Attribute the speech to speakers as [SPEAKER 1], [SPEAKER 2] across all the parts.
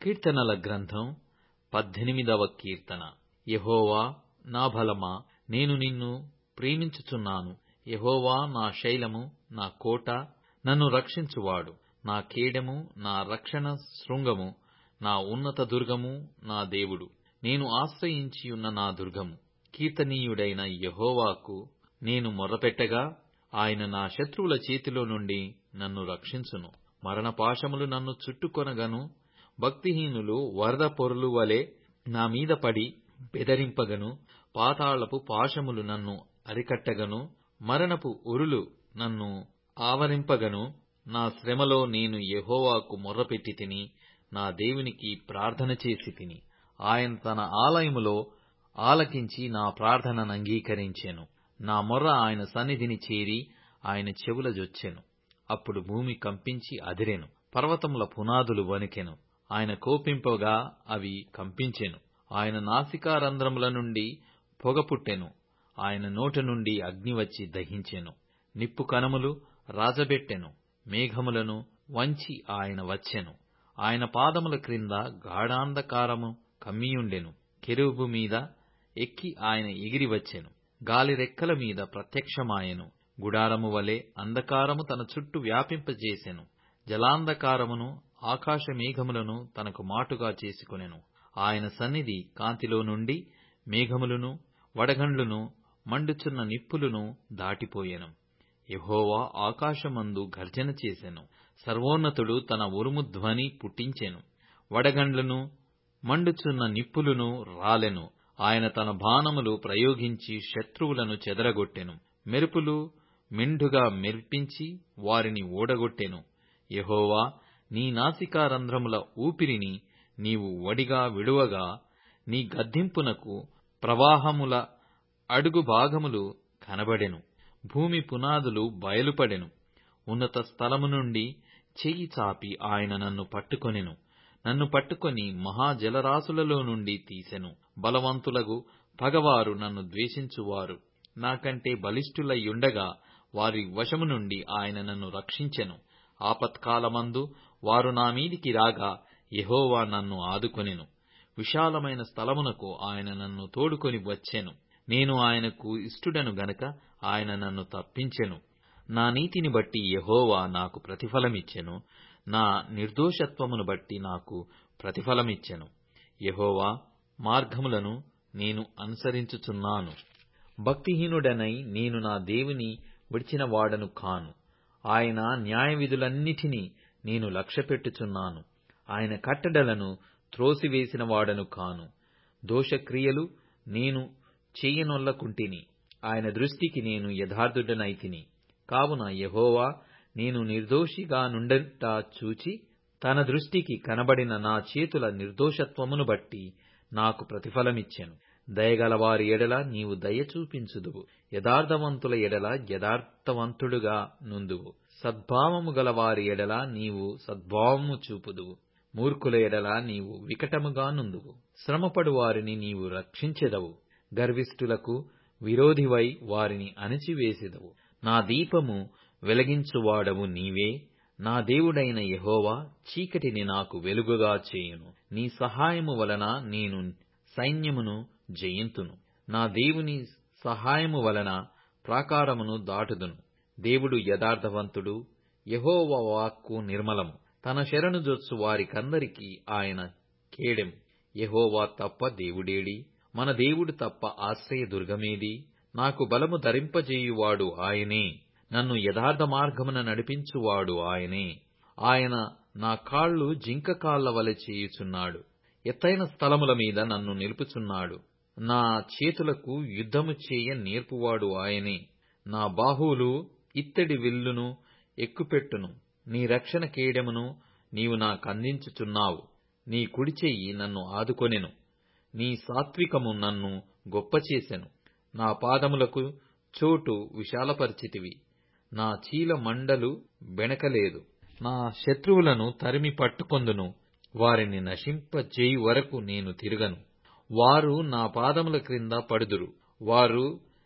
[SPEAKER 1] కీర్తనల గ్రంథం పద్దెనిమిదవ కీర్తన యెహోవా నా బలమా నేను నిన్ను ప్రేమించుచున్నాను యెహోవా నా శైలము నా కోట నన్ను రక్షించువాడు నా కేడెము నా రక్షణ శృంగము నా ఉన్నత దుర్గము నా దేవుడు నేను ఆశ్రయించియున్న నా దుర్గము కీర్తనీయుడైన యెహోవాకు నేను మొర్రపెట్టగా ఆయన నా శత్రువుల చేతిలో నుండి నన్ను రక్షించును మరణపాశములు నన్ను చుట్టుకొనగను భక్తిహీనులు వరద పొరలు వలె నా మీద పడి బెదరింపగను పాతాళపు పాశములు నన్ను అరికట్టగను మరణపు ఉరులు నన్ను ఆవరింపగను నా శ్రమలో నేను యెహోవాకు మొర్రపెట్టి తిని నా దేవునికి ప్రార్థన చేసి తిని ఆయన తన ఆలయములో ఆలకించి నా ప్రార్థనను అంగీకరించెను నా మొర్ర ఆయన సన్నిధిని చేరి ఆయన చెవుల జొచ్చెను అప్పుడు భూమి కంపించి అదిరెను పర్వతముల పునాదులు వణికెను ఆయన కోపింపగా అవి కంపించెను ఆయన నాసికారంధ్రముల నుండి పొగ పుట్టెను ఆయన నోట నుండి అగ్ని వచ్చి దహించెను నిప్పు కణములు రాజబెట్టెను మేఘములను వంచి ఆయన వచ్చెను ఆయన పాదముల క్రింద గాఢాంధకారము కమ్మియుండెను కెరూబు మీద ఎక్కి ఆయన ఎగిరి వచ్చెను గాలి రెక్కల మీద ప్రత్యక్షమాయెను గుడారము వలె అంధకారము తన చుట్టూ వ్యాపింపజేసెను జలాంధకారమును ఆకాశ మేఘములను తనకు మాటుగా చేసుకొనెను ఆయన సన్నిధి కాంతిలో నుండి మేఘములను వడగండ్లును మండుచున్న నిప్పులను దాటిపోయెను యెహోవా ఆకాశమందు గర్జన చేసెను సర్వోన్నతుడు తన ఉరుము ధ్వని పుట్టించెను వడగండ్లను మండుచున్న నిప్పులను రాలెను ఆయన తన బాణములు ప్రయోగించి శత్రువులను చెదరగొట్టెను మెరుపులు మెండుగా మెరిపించి వారిని ఓడగొట్టెను యెహోవా నీ నాసికారంధ్రముల ఊపిరిని నీవు వడిగా విడువగా నీ గద్దింపునకు ప్రవాహముల అడుగు భాగములు కనబడెను భూమి పునాదులు బయలుపడెను ఉన్నత స్థలము నుండి చెయ్యి చాపి ఆయన నన్ను పట్టుకొనెను నన్ను పట్టుకొని మహాజలరాశులలో నుండి తీసెను బలవంతులగు పగవారు నన్ను ద్వేషించువారు నాకంటే బలిష్ఠులయ్యుండగా వారి వశము నుండి ఆయన నన్ను రక్షించెను ఆపత్కాలమందు వారు నా మీదికి రాగా యెహోవా నన్ను ఆదుకొనెను విశాలమైన స్థలమునకు ఆయన నన్ను తోడుకొని వచ్చెను నేను ఆయనకు ఇష్టుడను గనక ఆయన నన్ను తప్పించెను నా నీతిని బట్టి యెహోవా నాకు ప్రతిఫలమిచ్చెను నా నిర్దోషత్వమును బట్టి నాకు ప్రతిఫలమిచ్చెను యెహోవా మార్గములను నేను అనుసరించుచున్నాను భక్తిహీనుడనై నేను నా దేవుని విడిచిన వాడను కాను ఆయన న్యాయవిధులన్నిటినీ నేను లక్ష్యపెట్టుచున్నాను ఆయన కట్టడలను త్రోసివేసిన వాడను కాను దోషక్రియలు నేను చెయ్యనొల్లకుంటిని ఆయన దృష్టికి నేను యథార్థుడనైతిని కావున యెహోవా నేను నిర్దోషిగా నుండట చూచి తన దృష్టికి కనబడిన నా చేతుల నిర్దోషత్వమును బట్టి నాకు ప్రతిఫలమిచ్చెను దయగలవారి ఎడల నీవు దయ చూపించుదువు యథార్థవంతుల ఎడల యథార్థవంతుడుగా నుందువు సద్భావము గలవారి ఎడల నీవు సద్భావము చూపుదువు మూర్ఖుల ఎడల నీవు వికటముగా నుందువు శ్రమపడు వారిని నీవు రక్షించెదవు గర్విష్ఠులకు విరోధివై వారిని అణిచివేసెదవు నా దీపము వెలిగించువాడవు నీవే నా దేవుడైన యెహోవా చీకటిని నాకు వెలుగుగా చేయును నీ సహాయము వలన నేను సైన్యమును జయింతును నా దేవుని సహాయము వలన ప్రాకారమును దాటుదును దేవుడు యథార్థవంతుడు యెహోవా వాక్కు నిర్మలము తన శరణు జొచ్చు వారికందరికీ ఆయన కేడెం యెహోవా తప్ప దేవుడేడి మన దేవుడు తప్ప ఆశ్రయ దుర్గమేది నాకు బలము ధరింపజేయువాడు ఆయనే నన్ను యథార్థ మార్గమున నడిపించువాడు ఆయనే ఆయన నా కాళ్ళు జింక కాళ్ల వలె చేయుచున్నాడు ఎత్తైన స్థలముల మీద నన్ను నిలుపుచున్నాడు నా చేతులకు యుద్ధము చేయ నేర్పువాడు ఆయనే నా బాహువులు ఇత్తడి విల్లును ఎక్కుపెట్టును నీ రక్షణ కేడెమును నీవు నాకందించుచున్నావు నీ కుడి చెయ్యి నన్ను ఆదుకొనెను నీ సాత్వికము నన్ను గొప్పచేసెను నా పాదములకు చోటు విశాలపరిచితివి నా చీల మండలు బెణకలేదు నా శత్రువులను తరిమి పట్టుకొందును వారిని నశింపజేయు వరకు నేను తిరగను వారు నా పాదముల క్రింద పడుదురు వారు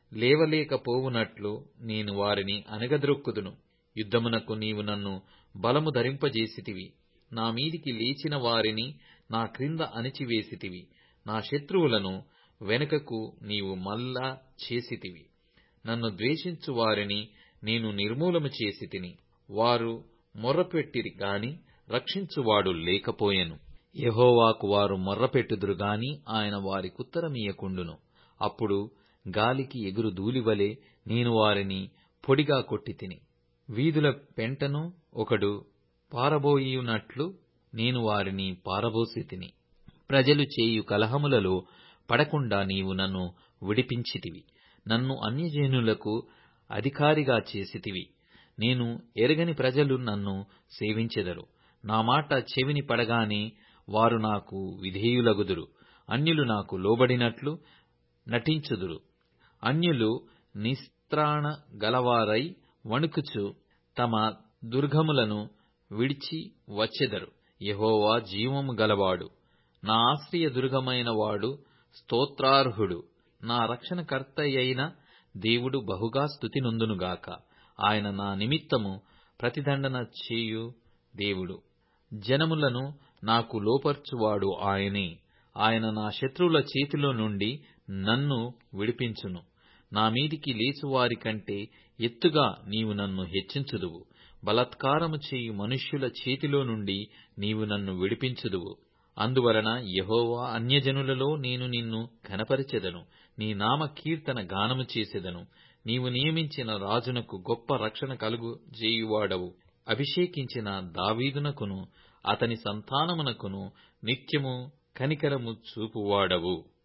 [SPEAKER 1] లేవలేకపోవునట్లు నేను వారిని అణగద్రొక్కుదును యుద్ధమునకు నీవు నన్ను బలము ధరింపజేసితివి నా మీదికి లేచిన వారిని నా క్రింద అణిచివేసితివి నా శత్రువులను వెనుకకు నీవు మళ్ళా చేసితివి నన్ను ద్వేషించు వారిని నేను నిర్మూలము చేసి తిని వారు మొర్రపెట్టిరి గాని రక్షించువాడు లేకపోయెను యెహోవాకు వారు మొర్రపెట్టుదురు గాని ఆయన వారికుత్తరమియ్యకుండును అప్పుడు గాలికి ఎగురు ధూళివలె నేను వారిని పొడిగా కొట్టి తిని వీధుల పెంటను ఒకడు పారబోయునట్లు నేను వారిని పారబోసి తిని ప్రజలు చేయు కలహములలో పడకుండా నీవు నన్ను విడిపించితివి నన్ను అన్యజనులకు అధికారిగా చేసితివి నేను ఎరగని ప్రజలు నన్ను సేవించెదరు నా మాట చెవిని పడగానే వారు నాకు విధేయులగుదురు అన్యులు నాకు లోబడినట్లు నటించుదురు అన్యులు నిస్త్రాణ గలవారై వణుకుచు తమ దుర్గములను విడిచి వచ్చెదరు యెహోవా జీవము గలవాడు నా ఆశ్రయ దుర్గమైన వాడు స్తోత్రార్హుడు నా రక్షణకర్తయైన దేవుడు బహుగా స్తుతి నొందునుగాక ఆయన నా నిమిత్తము ప్రతిదండన చేయు దేవుడు జనములను నాకు లోపర్చువాడు ఆయనే ఆయన నా శత్రువుల చేతిలో నుండి నన్ను విడిపించును నా మీదికి లేచువారి కంటే ఎత్తుగా నీవు నన్ను హెచ్చించుదువు బలాత్కారము చేయు మనుష్యుల చేతిలో నుండి నీవు నన్ను విడిపించుదువు అందువలన యెహోవా అన్యజనులలో నేను నిన్ను ఘనపరచెదను నీ నామ కీర్తన గానము చేసెదను నీవు నియమించిన రాజునకు గొప్ప రక్షణ కలుగు చేయువాడవు అభిషేకించిన దావీదునకును అతని సంతానమునకును నిత్యము కనికరము చూపువాడవు